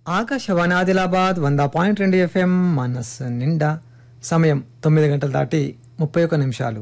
ఆకాశవాణి ఆదిలాబాద్ వంద పాయింట్ రెండు ఎఫ్ఎం మనస్సు నిండా సమయం తొమ్మిది గంటలు దాటి ముప్పై ఒక్క నిమిషాలు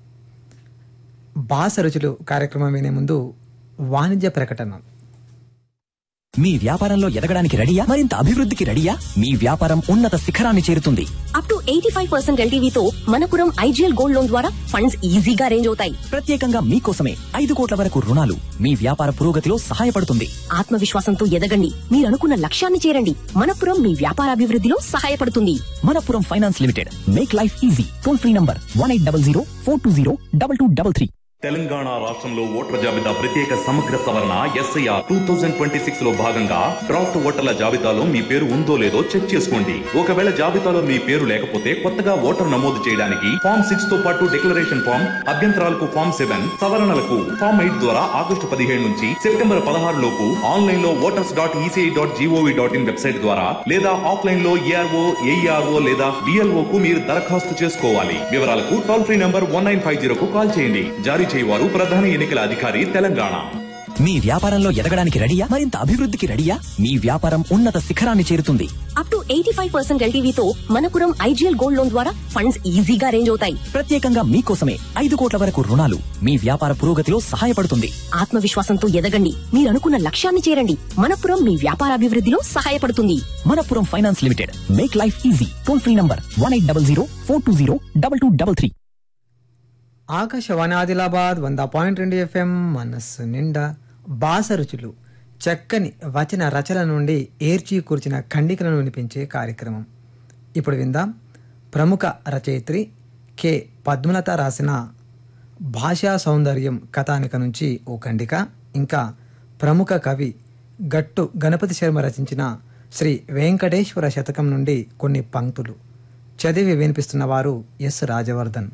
బాస రుచులు కార్యక్రమం వినే ముందు వాణిజ్య ప్రకటన మీ వ్యాపారంలో ఎదగడానికి రెడీయా మరింత అభివృద్ధికి రెడీయా మీ వ్యాపారం ఉన్నత శిఖరాన్ని చేరుతుంది up to eighty five percent ఎల్టీవీతో మనపురం ఐజీఎల్ గోల్డ్ లోన్ ద్వారా ఫండ్స్ ఈజీగా రేంజ్ అవుతాయి ప్రత్యేకంగా మీకోసమే ఐదు కోట్ల వరకు రుణాలు మీ వ్యాపార పురోగతిలో సహాయపడుతుంది ఆత్మవిశ్వాసంతో ఎదగండి మీరు అనుకున్న లక్ష్యాన్ని చేరండి మనపురం మీ వ్యాపారాభివృద్ధిలో సహాయపడుతుంది Manappuram finance limited make life easy toll free number one eight double zero four two zero double two double three Telangana రాష్ట్రంలో ఓటర్ల జాబితా ప్రత్యేక సమగ్ర సవరణ SIR two thousand twenty six లో భాగంగా డ్రాఫ్ట్ ఓటర్ల జాబితాలో మీ పేరు ఉందో లేదో చెక్ చేసుకోండి ఒకవేళ జాబితాలో మీ పేరు లేకపోతే కొత్తగా ఓటర్ నమోదు చేయడానికి ఫామ్ సిక్స్ తో పాటు డిక్లరేషన్ ఫామ్ అభ్యంతరాలకు ఫామ్ సెవెన్ సవరణలకు ఫామ్ ఎయిట్ ద్వారా ఆగస్టు పదిహేడు నుంచి సెప్టెంబర్ పదహారు లోపు ఆన్లైన్ లో voters dot ECI dot GOV dot in website ద్వారా లేదా ఆఫ్లైన్ లో ఏఆర్ఓ ఏఈఆర్ఓ లేదా డిఎల్ఓ కు మీరు దరఖాస్తు చేసుకోవాలి వివరాలకు toll free number one nine five జీరోకు కాల్ చేయండి జారీ చేయవారు ప్రధాన ఎన్నికల అధికారి తెలంగాణ మీ వ్యాపారంలో ఎదగడానికి రెడీయా మరింత అభివృద్ధికి రెడీయా మీ వ్యాపారం ఉన్నత శిఖరాన్ని చేరుతుంది up to eighty five percent ఎల్టీవీతో మనపురం ఐజీఎల్ గోల్డ్ లోన్ ద్వారా ఫండ్స్ ఈజీగా రేంజ్ అవుతాయి ప్రత్యేకంగా మీకోసమే ఐదు కోట్ల వరకు రుణాలు మీ వ్యాపార పురోగతిలో సహాయపడుతుంది ఆత్మవిశ్వాసంతో ఎదగండి మీరు అనుకున్న లక్ష్యాన్ని చేరండి మనపురం మీ వ్యాపారాభివృద్ధిలో సహాయపడుతుంది Manappuram finance limited make life easy toll free number one eight double zero four two zero double two double three Akashvani Adilabad వంద పాయింట్ రెండు ఎఫ్ఎం మనస్సు నిండా బాస రుచులు చక్కని వచన రచన నుండి ఏర్చి కూర్చిన ఖండికలను వినిపించే కార్యక్రమం ఇప్పుడు విందాం ప్రముఖ రచయిత్రి కె పద్మలత రాసిన భాషా సౌందర్యం కథానిక నుంచి ఓ ఖండిక ఇంకా ప్రముఖ కవి గట్టు గణపతి శర్మ రచించిన శ్రీ వెంకటేశ్వర శతకం నుండి కొన్ని పంక్తులు చదివి వినిపిస్తున్న వారు ఎస్ రాజవర్ధన్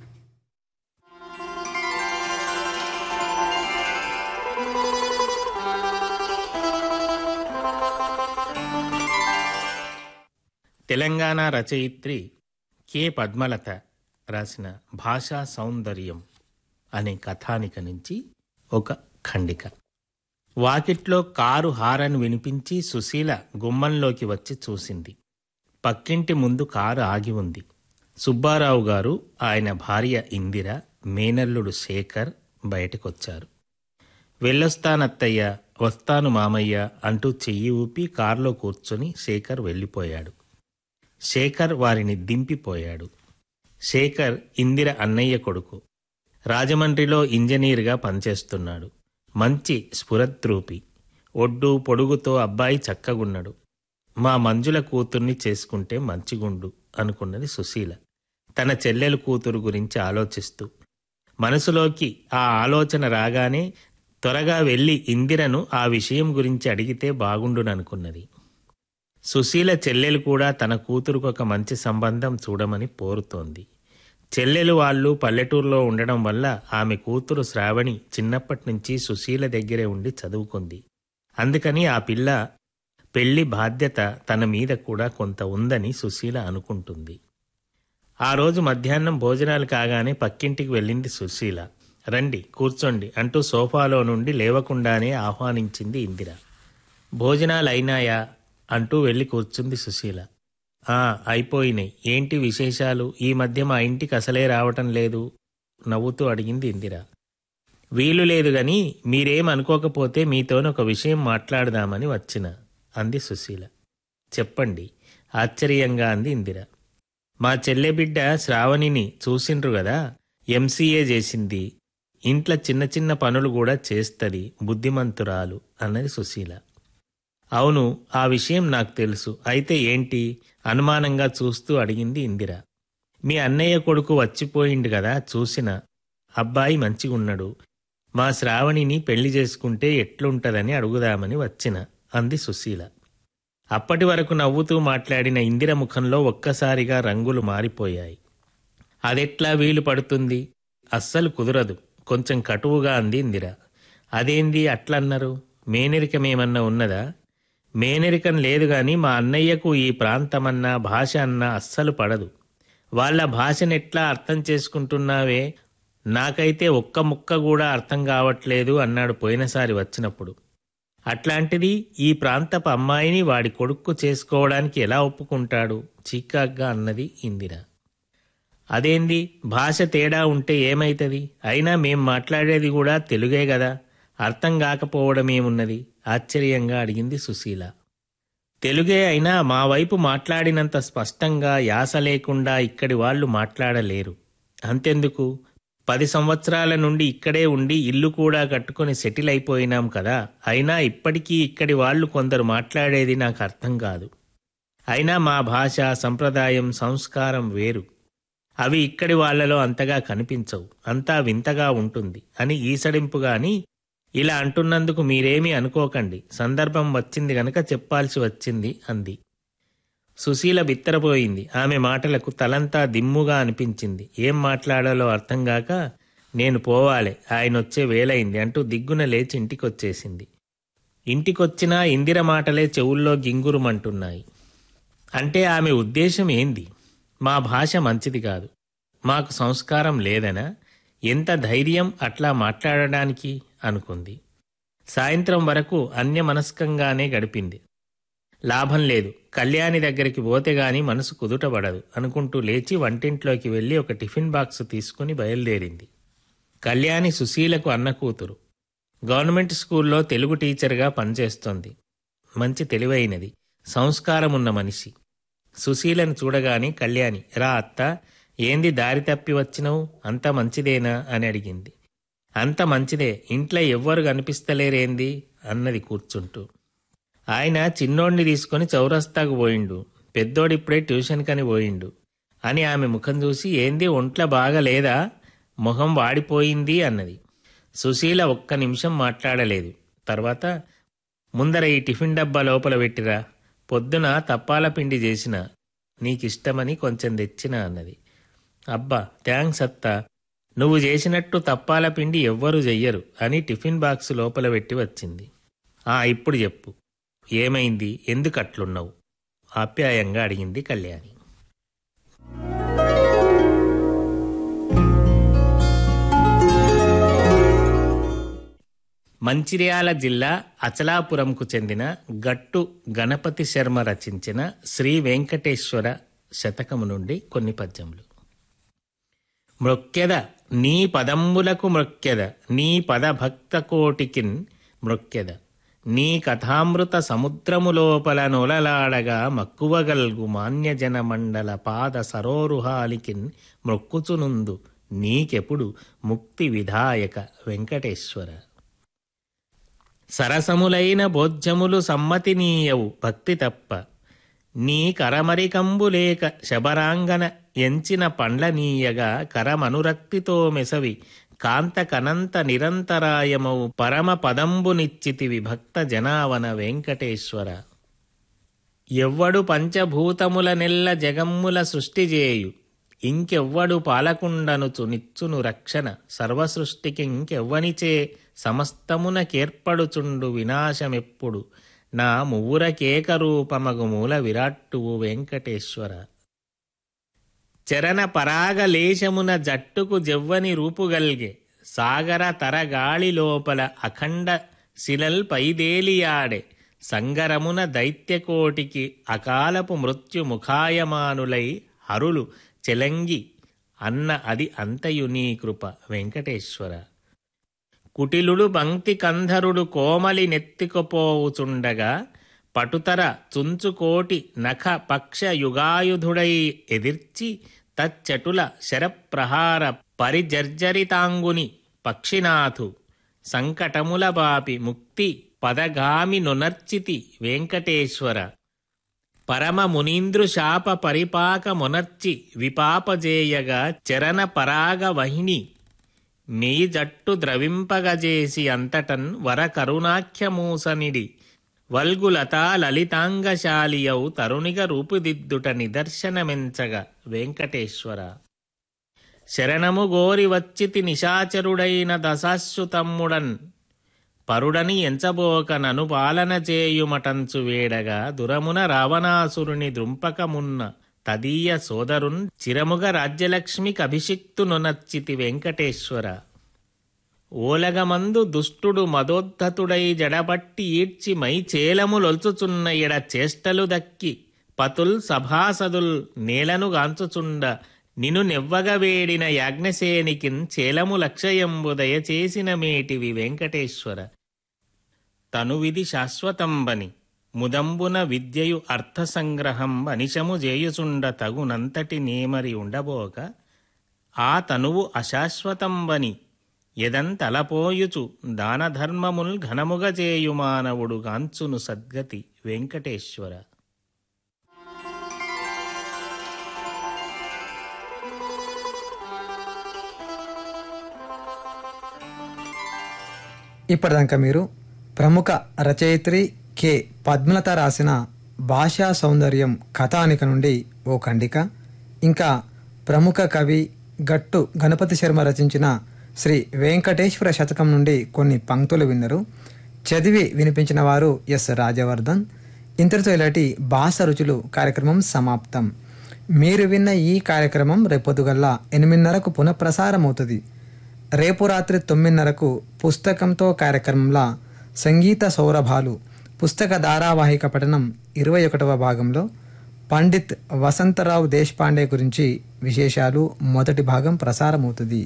తెలంగాణ రచయిత్రి కె పద్మలత రాసిన భాషా సౌందర్యం అనే కథానిక నుంచి ఒక ఖండిక వాకిట్లో కారు హారన్ వినిపించి సుశీల గుమ్మంలోకి వచ్చి చూసింది పక్కింటి ముందు కారు ఆగి ఉంది సుబ్బారావు గారు ఆయన భార్య ఇందిర మేనల్లుడు శేఖర్ బయటకొచ్చారు వెళ్ళొస్తానత్తయ్య వస్తాను మామయ్య అంటూ చెయ్యి ఊపి కారులో కూర్చొని శేఖర్ వెళ్ళిపోయాడు శేఖర్ వారిని దింపిపోయాడు శేఖర్ ఇందిర అన్నయ్య కొడుకు రాజమండ్రిలో ఇంజనీర్గా పనిచేస్తున్నాడు మంచి స్ఫురద్రూపి ఒడ్డు పొడుగుతో అబ్బాయి చక్కగున్నాడు మా మంజుల కూతుర్ని చేసుకుంటే మంచిగుండు అనుకున్నది సుశీల తన చెల్లెలు కూతురు గురించి ఆలోచిస్తూ మనసులోకి ఆ ఆలోచన రాగానే త్వరగా వెళ్ళి ఇందిరను ఆ విషయం గురించి అడిగితే బాగుండుననుకున్నది సుశీల చెల్లెలు కూడా తన కూతురుకు ఒక మంచి సంబంధం చూడమని పోరుతోంది చెల్లెలు వాళ్ళు పల్లెటూరులో ఉండడం వల్ల ఆమె కూతురు శ్రావణి చిన్నప్పటి నుంచి సుశీల దగ్గరే ఉండి చదువుకుంది అందుకని ఆ పిల్ల పెళ్లి బాధ్యత తన మీద కూడా కొంత ఉందని సుశీల అనుకుంటుంది ఆ రోజు మధ్యాహ్నం భోజనాలు కాగానే పక్కింటికి వెళ్ళింది సుశీల రండి కూర్చోండి అంటూ సోఫాలో నుండి లేవకుండానే ఆహ్వానించింది ఇందిర భోజనాలు అయినాయా అంటూ వెళ్ళి కూర్చుంది సుశీల ఆ అయిపోయినాయి ఏంటి విశేషాలు ఈ మధ్య మా ఇంటికి అసలే రావటం లేదు నవ్వుతూ అడిగింది ఇందిర వీలు లేదు గాని మీరేం అనుకోకపోతే మీతోని ఒక విషయం మాట్లాడదామని వచ్చిన అంది సుశీల చెప్పండి ఆశ్చర్యంగా అంది ఇందిర మా చెల్లె బిడ్డ శ్రావణిని చూసిండ్రు గదా ఎంసీఏ చేసింది ఇంట్లో చిన్న చిన్న పనులు కూడా చేస్తది బుద్ధిమంతురాలు అన్నది సుశీల అవును ఆ విషయం నాకు తెలుసు అయితే ఏంటి అనుమానంగా చూస్తూ అడిగింది ఇందిర మీ అన్నయ్య కొడుకు వచ్చిపోయిండు కదా చూసిన అబ్బాయి మంచిగున్నాడు మా శ్రావణిని పెళ్లి చేసుకుంటే ఎట్లుంటదని అడుగుదామని వచ్చిన అంది సుశీల అప్పటి వరకు నవ్వుతూ మాట్లాడిన ఇందిర ముఖంలో ఒక్కసారిగా రంగులు మారిపోయాయి అదెట్లా వీలు పడుతుంది అస్సలు కుదరదు కొంచెం కటువుగా అంది ఇందిర అదేంది అట్లన్నారు మేనరికమేమన్నా ఉన్నదా మేనరికం లేదు గాని మా అన్నయ్యకు ఈ ప్రాంతమన్నా భాష అన్నా అస్సలు పడదు వాళ్ళ భాషనెట్లా అర్థం చేసుకుంటున్నావే నాకైతే ఒక్క ముక్క కూడా అర్థం కావట్లేదు అన్నాడు పోయినసారి వచ్చినప్పుడు అట్లాంటిది ఈ ప్రాంతపు అమ్మాయిని వాడి కొడుక్కు చేసుకోవడానికి ఎలా ఒప్పుకుంటాడు చికాగ్గా అన్నది ఇందిర అదేంది భాష తేడా ఉంటే ఏమైతుంది అయినా మేం మాట్లాడేది కూడా తెలుగే కదా అర్థం కాకపోవడమేమున్నది ఆశ్చర్యంగా అడిగింది సుశీల తెలుగే అయినా మా వైపు మాట్లాడినంత స్పష్టంగా యాస లేకుండా ఇక్కడి వాళ్ళు మాట్లాడలేరు అంతెందుకు పది సంవత్సరాల నుండి ఇక్కడే ఉండి ఇల్లు కూడా కట్టుకొని సెటిల్ అయిపోయినాం కదా అయినా ఇప్పటికీ ఇక్కడి వాళ్ళు కొందరు మాట్లాడేది నాకు అర్థం కాదు అయినా మా భాష సంప్రదాయం సంస్కారం వేరు అవి ఇక్కడి వాళ్ళలో అంతగా కనిపించవు అంతా వింతగా ఉంటుంది అని ఈసడింపుగాని ఇలా అంటున్నందుకు మీరేమీ అనుకోకండి సందర్భం వచ్చింది గనక చెప్పాల్సి వచ్చింది అంది సుశీల బిత్తరపోయింది ఆమె మాటలకు తలంతా దిమ్ముగా అనిపించింది ఏం మాట్లాడాలో అర్థం కాక నేను పోవాలి ఆయన వచ్చే వేలైంది అంటూ దిగ్గున లేచి ఇంటికొచ్చేసింది ఇంటికొచ్చినా ఇందిర మాటలే చెవుల్లో గింగురుమంటున్నాయి అంటే ఆమె ఉద్దేశం ఏంది మా భాష మంచిది కాదు మాకు సంస్కారం లేదనా ఎంత ధైర్యం అట్లా మాట్లాడడానికి అనుకుంది సాయంత్రం వరకు అన్యమనస్కంగానే గడిపింది లాభం లేదు కళ్యాణి దగ్గరికి పోతే గాని మనసు కుదుటపడదు అనుకుంటూ లేచి వంటింట్లోకి వెళ్ళి ఒక టిఫిన్ బాక్స్ తీసుకుని బయలుదేరింది కళ్యాణి సుశీలకు అన్న కూతురు గవర్నమెంట్ స్కూల్లో తెలుగు టీచర్గా పనిచేస్తోంది మంచి తెలివైనది సంస్కారం ఉన్న మనిషి సుశీలను చూడగానే కళ్యాణి రా అత్త ఏంది దారి తప్పి వచ్చినవు అంత మంచిదేనా అని అడిగింది అంత మంచిదే ఇంట్లో ఎవ్వరు కనిపిస్తలేరేంది అన్నది కూర్చుంటూ ఆయన చిన్నోడిని తీసుకొని చౌరస్తాకు పోయిండు పెద్దోడిప్పుడే ట్యూషన్ కని పోయిండు అని ఆమె ముఖం చూసి ఏంది ఒంట్ల బాగా లేదా మొహం వాడిపోయింది అన్నది సుశీల ఒక్క నిమిషం మాట్లాడలేదు తర్వాత ముందర ఈ టిఫిన్ డబ్బా లోపల పెట్టిరా పొద్దున తప్పాల పిండి చేసిన నీకిష్టమని కొంచెం తెచ్చిన అన్నది అబ్బా థ్యాంక్స్ అత్తా నువ్వు చేసినట్టు తప్పాల పిండి ఎవ్వరూ చెయ్యరు అని టిఫిన్ బాక్స్ లోపల పెట్టి వచ్చింది ఆ ఇప్పుడు చెప్పు ఏమైంది ఎందుకు అట్లున్నావు ఆప్యాయంగా అడిగింది కళ్యాణి మంచిర్యాల జిల్లా అచలాపురంకు చెందిన గట్టు గణపతి శర్మ రచించిన శ్రీ వెంకటేశ్వర శతకము నుండి కొన్ని పద్యములు మృక్కెద నీ పదంబులకు మృక్కెద నీ పద భక్త కోటికిన్ మృక్కెద నీ కథామృత సముద్రము లోపల నొలలాడగా మక్కువగల్గు మాన్యజన మండల పాద సరోరుహాలికిన్ మృక్కుచునుందు నీకెప్పుడు ముక్తి విధాయక వెంకటేశ్వర సరసములైన భోజ్యములు సమ్మతినీయవు భక్తి తప్ప నీ కరమరికంబులేక శబరాంగన ఎంచిన పండ్లనీయగా కరమనురక్తితో మెసవి కాంత కనంత నిరంతరాయమవు పరమ పదంబునిచ్చితివి భక్త జనావన వెంకటేశ్వర ఎవ్వడు పంచభూతముల నెల్ల జగమ్ముల సృష్టి చేయు ఇంకెవ్వడు పాలకుండనుచు నిచ్చును రక్షణ సర్వసృష్టికింకెవ్వనిచే సమస్తమునకేర్పడుచుండు వినాశమెప్పుడు నా మువ్వురకేకరూపమగు మూల విరాట్టువు వెంకటేశ్వర చరణ పరాగలేశమున జట్టుకు జవ్వని రూపుగల్గే సాగర తరగాళి లోపల అఖండ శిలల్ పైదేలియాడే సంగరమున దైత్యకోటికి అకాలపు మృత్యు ముఖాయమానులై హరులు చెలంగి అన్న అది అంతయు నీ కృప వెంకటేశ్వర కుటిలుడు పంక్తి కంధరుడు కోమలి నెత్తికపోవుచుండగా పటుతర చుంచుకోటి నఖ పక్ష యుగాయుధుడై ఎదిర్చి తచ్చటుల శరప్రహార పరిజర్జరితాంగుని పక్షినాథు సంకటముల బాపి ముక్తి పదగామి నొనర్చితి వెంకటేశ్వర పరమ మునీంద్రు శాప పరిపాక మొనర్చి విపాపజేయగా చరణ పరాగ వహిని మెయి జట్టు ద్రవింపగజేసి అంతటన్ వర కరుణాఖ్యమూసనిడి వల్గులతా లలితాంగశాలియౌ తరుణిగ రూపుదిద్దుట నిదర్శనమెంచగ వెంకటేశ్వర శరణము గోరి వచ్చితి నిశాచరుడైన దశాశ్రుతమ్ముడన్ పరుడని ఎంచబోక నను పాలన చేయుమటంచు వేడగా దురమున రావణాసురుని దృంపకమున్న తదీయ సోదరున్ చిరముగ రాజ్యలక్ష్మికి అభిషిక్తును నచ్చితి వెంకటేశ్వర ఓలగమందు దుష్టుడు మదోద్ధతుడై జడబట్టి ఈడ్చి మై చేలములొల్చుచున్న ఎడ చేష్టలు దక్కి పతుల్ సభాసదుల్ నేలను గాంచుచుండ నిను నెవ్వగ వేడిన యాజ్ఞసేనికిన్ చేలము లక్షయంబు దయచేసిన మేటివి వెంకటేశ్వర తనువిధి శాశ్వతంబని ముదంబున విద్యయు అర్థసంగ్రహం అనిశము జేయుచుండ తగునంతటి నేమరి ఉండబోక ఆ తనువు అశాశ్వతంబని ఎదంతలపోయుచు దానధర్మముల్ ఘనముగ చేయు మానవుడు గాంచును సద్గతి వెంకటేశ్వర ఇప్పటిదాకా మీరు ప్రముఖ రచయిత్రి కె పద్మలత రాసిన భాషా సౌందర్యం కథానిక నుండి ఓ ఖండిక ఇంకా ప్రముఖ కవి గట్టు గణపతి శర్మ రచించిన శ్రీ వెంకటేశ్వర శతకం నుండి కొన్ని పంక్తులు విన్నరు చదివి వినిపించిన వారు ఎస్ రాజవర్ధన్ ఇంతటితో ఇలాంటి భాష రుచులు కార్యక్రమం సమాప్తం మీరు విన్న ఈ కార్యక్రమం రేపొద్దుగల్లా ఎనిమిదిన్నరకు పునఃప్రసారం అవుతుంది రేపు రాత్రి తొమ్మిదిన్నరకు పుస్తకంతో కార్యక్రమంలో సంగీత సౌరభాలు పుస్తక ధారావాహిక పఠనం ఇరవై ఒకటవ భాగంలో పండిత్ వసంతరావు దేశపాండే గురించి విశేషాలు మొదటి భాగం ప్రసారమవుతుంది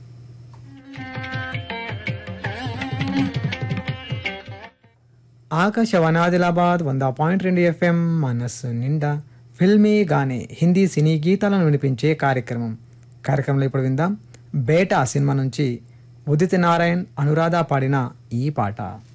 ఆకాశవాణి ఆదిలాబాద్ వంద పాయింట్ రెండు ఎఫ్ఎం మనస్సు నిండా ఫిల్మీ గానే హిందీ సినీ గీతాలను వినిపించే కార్యక్రమం కార్యక్రమంలో ఇప్పుడు విందాం బేటా సినిమా నుంచి ఉదిత్ నారాయణ్ అనురాధ పాడిన ఈ పాట